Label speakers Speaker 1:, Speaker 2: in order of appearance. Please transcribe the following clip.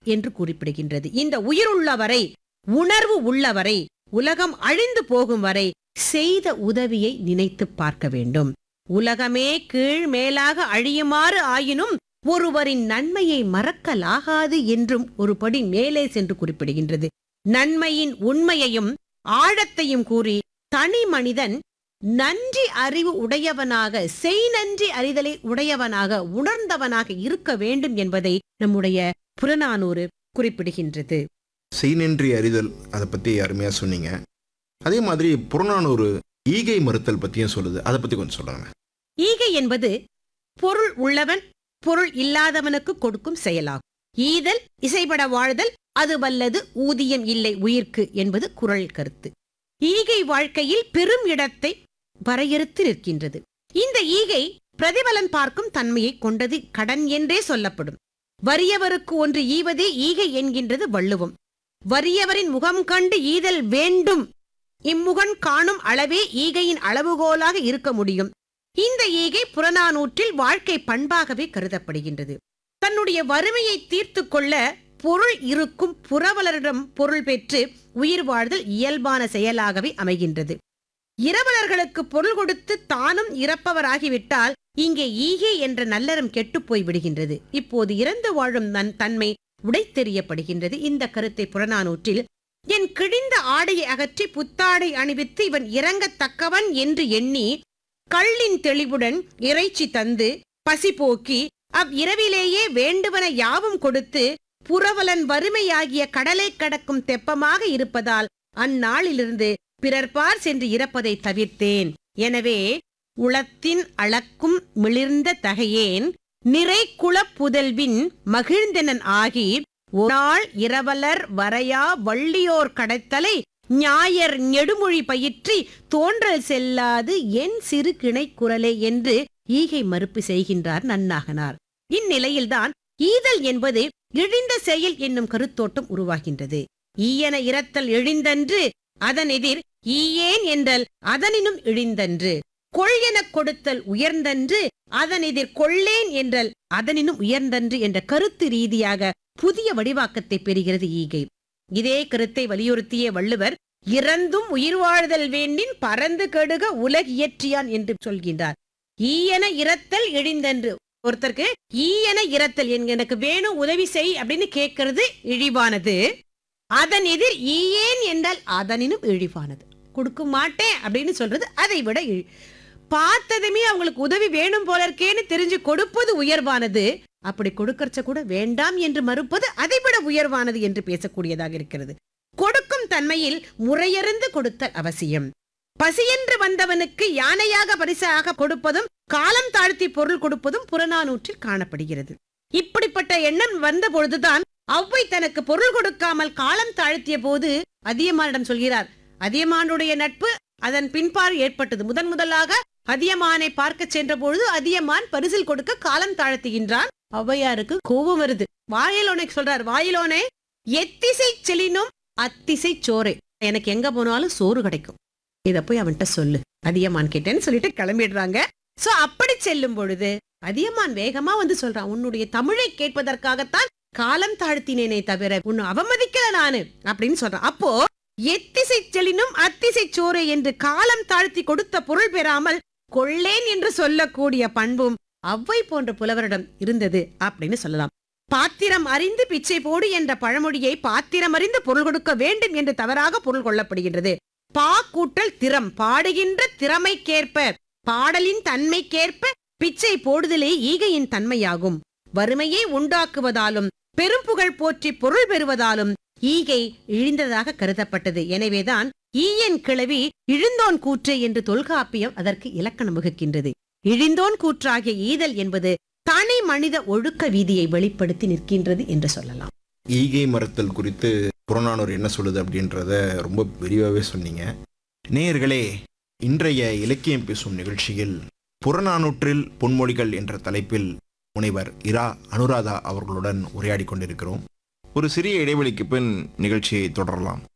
Speaker 1: என்று குறிப்பிடுகின்றது இந்த உயிர் உள்ளவரை உணர்வு உள்ளவரை உலகம் அழிந்து போகும் வரை செய்த உதவியை நினைத்து பார்க்க வேண்டும் உலகமே கீழ் மேலாக அழியுமாறு ஆயினும் ஒருவரின் நன்மையை மறக்கலாகாது என்றும் ஒருபடி மேலே சென்று குறிப்பிடுகின்றது நன்மையின் உண்மையையும் ஆழத்தையும் கூறி தனி மனிதன் நன்றி அறிவு உடையவனாக செய் நன்றி அறிதலை உடையவனாக உணர்ந்தவனாக இருக்க வேண்டும் என்பதை நம்முடைய புறநானூறு குறிப்பிடுகின்றது
Speaker 2: செய்நின்றி அறிதல் அதை பற்றி அருமையாக சொன்னீங்க அதே மாதிரி புறநானூறு ஈகை மறுத்தல் பற்றியும் சொல்லுது அதை பற்றி கொஞ்சம் சொல்லுங்க
Speaker 1: ஈகை என்பது பொருள் உள்ளவன் பொருள் இல்லாதவனுக்கு கொடுக்கும் செயலாகும் ஈதல் இசைபட வாழ்தல் அது வல்லது ஊதியம் இல்லை உயிர்க்கு என்பது குறள் கருத்து ஈகை வாழ்க்கையில் பெரும் இடத்தை வரையறுத்து நிற்கின்றது இந்த ஈகை பிரதிபலன் பார்க்கும் தன்மையை கொண்டது கடன் என்றே சொல்லப்படும் வறியவருக்கு ஒன்று ஈவதே ஈகை என்கின்றது வள்ளுவம் வறியவரின் முகம் கண்டு ஈதல் வேண்டும் இம்முகன் காணும் அளவே ஈகையின் அளவுகோலாக இருக்க முடியும் இந்த ஈகை புறநானூற்றில் வாழ்க்கை பண்பாகவே கருதப்படுகின்றது தன்னுடைய வறுமையை தீர்த்து கொள்ள பொருள் இருக்கும் புறவலரிடம் பொருள் பெற்று உயிர் வாழ்தல் இயல்பான செயலாகவே அமைகின்றது இரவலர்களுக்கு பொருள் கொடுத்து தானும் இறப்பவராகிவிட்டால் இங்கே ஈகை என்ற நல்லறம் கெட்டுப் போய் விடுகின்றது இப்போது இறந்து வாழும் நன் தன்மை உடைத்தெறியப்படுகின்றது இந்த கருத்தை புறநானூற்றில் என் கிழிந்த ஆடையை அகற்றி புத்தாடை அணிவித்து இவன் இறங்கத்தக்கவன் என்று எண்ணி கள்ளின் தெளிவுடன் இறைச்சி தந்து பசி போக்கி அவ் இரவிலேயே வேண்டுவன யாவும் கொடுத்து புறவலன் வறுமையாகிய கடலை கடக்கும் தெப்பமாக இருப்பதால் அந்நாளிலிருந்து பிறர்பார் சென்று இறப்பதை தவிர்த்தேன் எனவே உளத்தின் அளக்கும் மிளிர்ந்த தகையேன் நிறை புதல்வின் மகிழ்ந்தனன் ஆகி ஒராள் இரவலர் வரையா வள்ளியோர் கடத்தலை ஞாயர் நெடுமொழி பயிற்றி தோன்றல் செல்லாது என் சிறு கிணை குரலே என்று ஈகை மறுப்பு செய்கின்றார் நன்னாகனார் இந்நிலையில்தான் ஈதல் என்பது இழிந்த செயல் என்னும் கருத்தோட்டம் உருவாகின்றது ஈயன இரத்தல் இழிந்தன்று அதன் எதிர் ஈயேன் என்றல் அதனினும் இழிந்தன்று கொள் எனக் கொடுத்தல் உயர்ந்தன்று அதன் எதிர் கொள்ளேன் என்றல் அதனினும் உயர்ந்தன்று என்ற கருத்து ரீதியாக புதிய வடிவாக்கத்தை பெறுகிறது ஈகை இதே கருத்தை வலியுறுத்திய வள்ளுவர் இறந்தும் உயிர் வாழ்தல் வேண்டின் பறந்து கெடுக உலகியற்றியான் என்று சொல்கின்றார் ஈயன இரத்தல் இழிந்தன்று ஒருத்தருக்கு ஈயன இரத்தல் என்க- எனக்கு வேணும் உதவி செய் அப்படின்னு கேட்கறது இழிவானது அதன் எதிர் ஈயேன் என்றால் அதனினும் இழிவானது கொடுக்க மாட்டேன் அப்படின்னு சொல்றது அதை விட இழி பார்த்ததுமே அவங்களுக்கு உதவி வேணும் போல இருக்கேன்னு தெரிஞ்சு கொடுப்பது உயர்வானது அப்படி கொடுக்கறச்ச கூட வேண்டாம் என்று மறுப்பது அதை விட உயர்வானது என்று பேசக்கூடியதாக இருக்கிறது கொடுக்கும் தன்மையில் முறையறிந்து கொடுத்தல் அவசியம் பசியென்று வந்தவனுக்கு யானையாக பரிசாக கொடுப்பதும் காலம் தாழ்த்தி பொருள் கொடுப்பதும் புறநானூற்றில் காணப்படுகிறது இப்படிப்பட்ட எண்ணம் வந்த பொழுதுதான் ஔவை தனக்கு பொருள் கொடுக்காமல் காலம் தாழ்த்திய போது அதியமானிடம் சொல்கிறார் அதியமானுடைய நட்பு அதன் பின்பார் ஏற்பட்டது முதன் முதலாக அதியமானை பார்க்க சென்ற பொழுது அதியமான் பரிசில் கொடுக்க காலம் தாழ்த்துகின்றான் ஔவையாருக்கு கோபம் வருது வாயிலோனை சொல்றார் வாயிலோனே எத்திசை செலினும் அத்திசை சோறு எனக்கு எங்க போனாலும் சோறு கிடைக்கும் இத போய் அவன்கிட்ட சொல்லு அதியமான் கிட்டேன்னு சொல்லிட்டு கிளம்பிடுறாங்க சோ அப்படி செல்லும் பொழுது அதியமான் வேகமா வந்து சொல்றான் உன்னுடைய தமிழை கேட்பதற்காகத்தான் காலம் தாழ்த்தினேனே தவிர உன்னை அவமதிக்கல நானு அப்படின்னு சொல்றான் அப்போ எத்திசை செலினும் அத்திசை சோறு என்று காலம் தாழ்த்தி கொடுத்த பொருள் பெறாமல் கொள்ளேன் என்று சொல்லக்கூடிய பண்பும் அவ்வை போன்ற புலவரிடம் இருந்தது அப்படின்னு சொல்லலாம் பாத்திரம் அறிந்து பிச்சை போடு என்ற பழமொழியை பாத்திரம் அறிந்து பொருள் கொடுக்க வேண்டும் என்று தவறாக பொருள் கொள்ளப்படுகின்றது பா கூட்டல் திறம் பாடுகின்ற திறமைக்கேற்ப பாடலின் தன்மைக்கேற்ப பிச்சை போடுதலே ஈகையின் தன்மையாகும் வறுமையை உண்டாக்குவதாலும் பெரும்புகழ் போற்றி பொருள் பெறுவதாலும் ஈகை இழிந்ததாக கருதப்பட்டது எனவேதான் ஈயன் கிளவி இழிந்தோன் கூற்று என்று தொல்காப்பியம் அதற்கு இலக்கணம் வகுக்கின்றது இழிந்தோன் கூற்றாகிய ஈதல் என்பது தனி மனித ஒழுக்க வீதியை வெளிப்படுத்தி நிற்கின்றது என்று சொல்லலாம்
Speaker 2: ஈகை மறுத்தல் குறித்து புறநானூறு என்ன சொல்லுது அப்படின்றத ரொம்ப விரிவாகவே சொன்னீங்க நேயர்களே இன்றைய இலக்கியம் பேசும் நிகழ்ச்சியில் புறநானூற்றில் பொன்மொழிகள் என்ற தலைப்பில் முனைவர் இரா அனுராதா அவர்களுடன் உரையாடி கொண்டிருக்கிறோம் ஒரு சிறிய இடைவெளிக்கு பின் நிகழ்ச்சியை தொடரலாம்